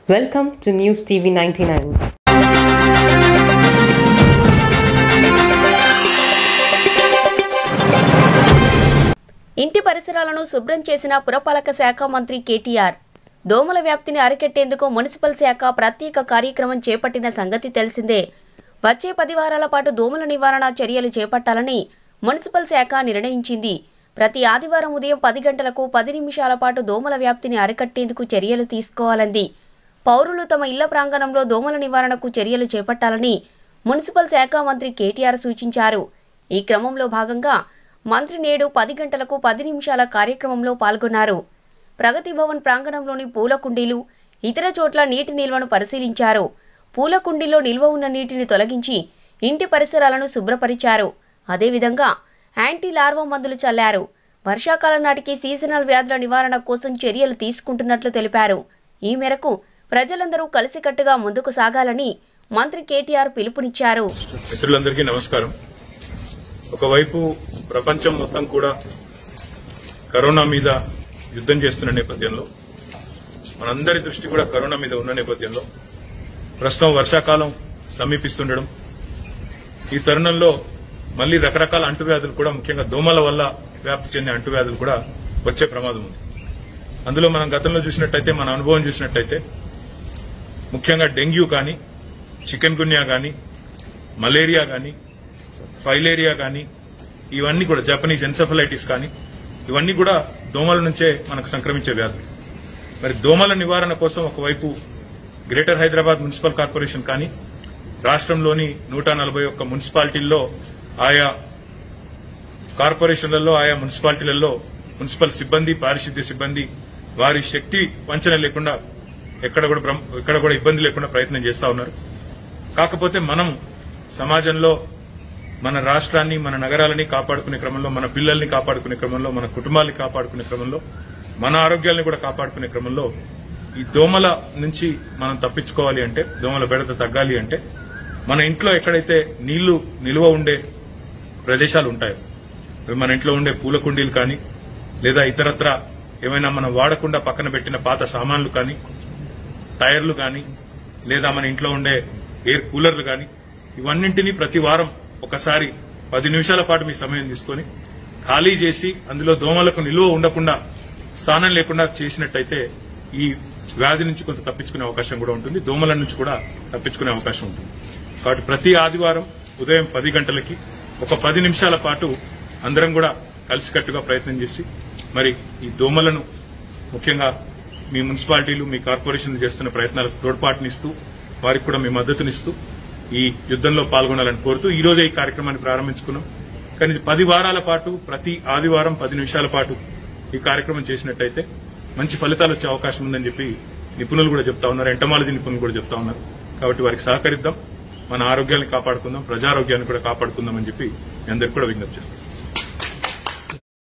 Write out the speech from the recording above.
Welcome to News TV 99. ఇంటి పరిసరాలను శుభ్రం చేసిన పురపాలక శాఖ మంత్రి కేటీఆర్ దోమల వ్యాప్తిని అరికట్టేందుకు మున్సిపల్ శాఖ ప్రత్యేక కార్యక్రమం చేపట్టిన సంగతి తెలిసిందే వచ్చే పది వారాల పాటు దోమల నివారణ చర్యలు చేపట్టాలని మున్సిపల్ శాఖ నిర్ణయించింది ప్రతి ఆదివారం ఉదయం పది గంటలకు పది నిమిషాల పాటు దోమల వ్యాప్తిని అరికట్టేందుకు చర్యలు తీసుకోవాలంది పౌరులు తమ ఇళ్ల ప్రాంగణంలో దోమల నివారణకు చర్యలు చేపట్టాలని మున్సిపల్ శాఖ మంత్రి కేటీఆర్ సూచించారు ఈ క్రమంలో భాగంగా మంత్రి నేడు పది గంటలకు పది నిమిషాల కార్యక్రమంలో పాల్గొన్నారు ప్రగతి భవన్ ప్రాంగణంలోని పూల కుండీలు ఇతర చోట్ల నీటి నిల్వను పరిశీలించారు పూల కుండీలో నిల్వ ఉన్న నీటిని తొలగించి ఇంటి పరిసరాలను శుభ్రపరిచారు అదేవిధంగా యాంటీ లార్వా మందులు చల్లారు వర్షాకాలం నాటికి సీజనల్ వ్యాధుల నివారణ కోసం చర్యలు తీసుకుంటున్నట్లు తెలిపారు ఈ మేరకు ప్రజలందరూ కలిసికట్టుగా ముందుకు సాగాలని మంత్రి కేటీఆర్ పిలుపునిచ్చారు మిత్రులందరికీ నమస్కారం ఒకవైపు ప్రపంచం మొత్తం కూడా కరోనా మీద యుద్ధం చేస్తున్న నేపథ్యంలో మనందరి దృష్టి కూడా కరోనా మీద ఉన్న నేపథ్యంలో ప్రస్తుతం వర్షాకాలం సమీపిస్తుండడం ఈ తరుణంలో మళ్లీ రకరకాల అంటువ్యాధులు కూడా ముఖ్యంగా దోమల వల్ల వ్యాప్తి చెందే అంటువ్యాధులు కూడా వచ్చే ప్రమాదం ఉంది అందులో మనం గతంలో చూసినట్టయితే మన అనుభవం చూసినట్టయితే ముఖ్యంగా డెంగ్యూ కానీ చికెన్ గున్యా కానీ మలేరియా కానీ ఫైలేరియా కానీ ఇవన్నీ కూడా జపనీస్ ఎన్సెఫలైటిస్ కానీ ఇవన్నీ కూడా దోమల నుంచే మనకు సంక్రమించే వ్యాధులు మరి దోమల నివారణ కోసం ఒకవైపు గ్రేటర్ హైదరాబాద్ మున్సిపల్ కార్పొరేషన్ కానీ రాష్ట్రంలోని నూట నలభై ఒక్క మున్సిపాలిటీల్లో ఆయా కార్పొరేషన్లలో ఆయా మున్సిపాలిటీలలో మున్సిపల్ సిబ్బంది పారిశుద్ధ్య సిబ్బంది వారి శక్తి వంచన లేకుండా ఎక్కడ కూడా బ్రహ్మ- ఎక్కడ కూడా ఇబ్బంది లేకుండా ప్రయత్నం చేస్తా ఉన్నారు కాకపోతే మనం సమాజంలో మన రాష్ట్రాన్ని మన నగరాలని కాపాడుకునే క్రమంలో మన పిల్లల్ని కాపాడుకునే క్రమంలో మన కుటుంబాల్ని కాపాడుకునే క్రమంలో మన ఆరోగ్యాన్ని కూడా కాపాడుకునే క్రమంలో ఈ దోమల నుంచి మనం తప్పించుకోవాలి అంటే దోమల బెడత తగ్గాలి అంటే మన ఇంట్లో ఎక్కడైతే నీళ్లు నిల్వ ఉండే ప్రదేశాలు ఉంటాయో అవి మన ఇంట్లో ఉండే పూల కుండీలు కానీ లేదా ఇతరత్ర ఏమైనా మనం వాడకుండా పక్కన పెట్టిన పాత సామాన్లు కానీ టైర్లు కానీ లేదా మన ఇంట్లో ఉండే ఎయిర్ కూలర్లు కానీ ఇవన్నింటినీ ప్రతి వారం ఒకసారి పది నిమిషాల పాటు మీ సమయం తీసుకొని ఖాళీ చేసి అందులో దోమలకు నిలువ ఉండకుండా స్థానం లేకుండా చేసినట్టయితే ఈ వ్యాధి నుంచి కొంత తప్పించుకునే అవకాశం కూడా ఉంటుంది దోమల నుంచి కూడా తప్పించుకునే అవకాశం ఉంటుంది కాబట్టి ప్రతి ఆదివారం ఉదయం పది గంటలకి ఒక పది నిమిషాల పాటు అందరం కూడా కలిసికట్టుగా ప్రయత్నం చేసి మరి ఈ దోమలను ముఖ్యంగా మీ మున్సిపాలిటీలు మీ కార్పొరేషన్లు చేస్తున్న ప్రయత్నాలకు తోడ్పాటునిస్తూ వారికి కూడా మీ మద్దతునిస్తూ ఈ యుద్దంలో పాల్గొనాలని కోరుతూ ఈ రోజే ఈ కార్యక్రమాన్ని ప్రారంభించుకున్నాం కానీ ఇది పది వారాల పాటు ప్రతి ఆదివారం పది నిమిషాల పాటు ఈ కార్యక్రమం చేసినట్టయితే మంచి ఫలితాలు వచ్చే అవకాశం ఉందని చెప్పి నిపుణులు కూడా చెప్తా ఉన్నారు ఎంటమాలజీ నిపుణులు కూడా చెప్తా ఉన్నారు కాబట్టి వారికి సహకరిద్దాం మన ఆరోగ్యాన్ని కాపాడుకుందాం ప్రజారోగ్యాన్ని కూడా కాపాడుకుందాం అని చెప్పి మీ అందరికీ కూడా విజ్ఞప్తి చేస్తాం